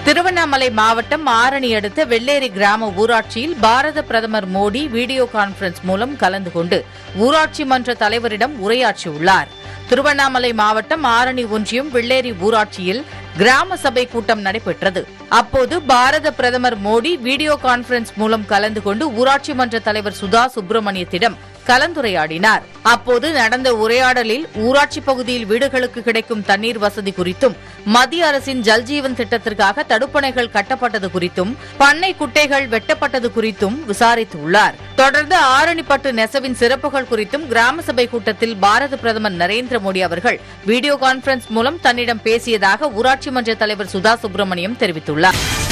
திருவண்ணாமலை மாவட்டம் ஆரணி அடுத்த வெள்ளேரி கிராம ஊராட்சியில் பாரத பிரதமர் மோடி வீடியோ கான்பரன்ஸ் மூலம் கலந்து கொண்டு ஊராட்சி மன்ற தலைவரிடம் உரையாற்றியுள்ளார் திருவண்ணாமலை மாவட்டம் ஆரணி ஒன்றியம் வெள்ளேரி ஊராட்சியில் கிராம சபை கூட்டம் நடைபெற்றது அப்போது பாரத பிரதமர் மோடி வீடியோ கான்பரன்ஸ் மூலம் கலந்து கொண்டு ஊராட்சி மன்ற தலைவர் சுதா சுப்பிரமணியத்திடம் கலந்துரையாடினார் அப்போது நடந்த உரையாடலில் ஊராட்சி பகுதியில் வீடுகளுக்கு கிடைக்கும் தண்ணீர் வசதி குறித்தும் மத்திய அரசின் ஜல்ஜீவன் திட்டத்திற்காக தடுப்பணைகள் கட்டப்பட்டது குறித்தும் பண்ணை குட்டைகள் வெட்டப்பட்டது குறித்தும் விசாரித்துள்ளார் தொடர்ந்து ஆரணிப்பட்டு நெசவின் சிறப்புகள் குறித்தும் கிராம சபை கூட்டத்தில் பாரத பிரதமர் நரேந்திர மோடி அவர்கள் வீடியோ கான்பரன்ஸ் மூலம் தன்னிடம் பேசியதாக ஊராட்சி மன்ற தலைவர் சுதா சுப்பிரமணியம் தெரிவித்துள்ளார்